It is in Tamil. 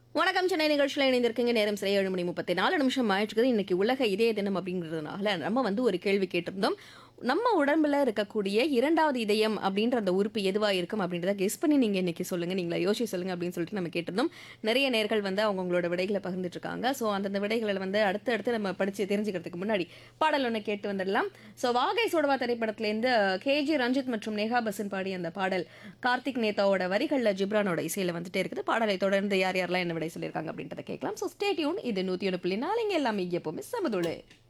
வணக்கம் சென்னை நிகழ்ச்சியில் இணைந்திருக்கீங்க நேரம் சரியா ஏழு மணி முப்பத்தி நாலு நிமிஷம் ஆயிடுச்சுக்குது இன்னைக்கு உலக இதய தினம் அப்படிங்கிறதுனால நம்ம வந்து ஒரு கேள்வி கேட்டிருந்தோம் நம்ம உடம்புல இருக்கக்கூடிய இரண்டாவது இதயம் அப்படின்ற அந்த உறுப்பு எதுவா இருக்கும் அப்படின்றத கெஸ் பண்ணி நீங்க இன்னைக்கு சொல்லுங்க நீங்களா யோசிச்சு சொல்லுங்க அப்படின்னு சொல்லிட்டு நம்ம கேட்டிருந்தோம் நிறைய நேர்கள் வந்து அவங்களோட விடைகளை பகிர்ந்துட்டு இருக்காங்க ஸோ அந்தந்த விடைகளை வந்து அடுத்து அடுத்து நம்ம படிச்சு தெரிஞ்சுக்கிறதுக்கு முன்னாடி பாடல் ஒன்று கேட்டு வந்துடலாம் ஸோ வாகை சோடவா திரைப்படத்திலேருந்து கேஜி ரஞ்சித் மற்றும் நேஹா பசன் பாடிய அந்த பாடல் கார்த்திக் நேதாவோட வரிகளில் ஜிப்ரானோட இசையில வந்துட்டே இருக்குது பாடலை தொடர்ந்து யார் யாரெல்லாம் என்ன விடை சொல்லியிருக்காங்க அப்படின்றத கேட்கலாம் ஸோ ஸ்டேட்யூன் இது நூற்றி ஒன்று புள்ளி நாலு இங்கே எல்லாமே எப்போவுமே சமதுளு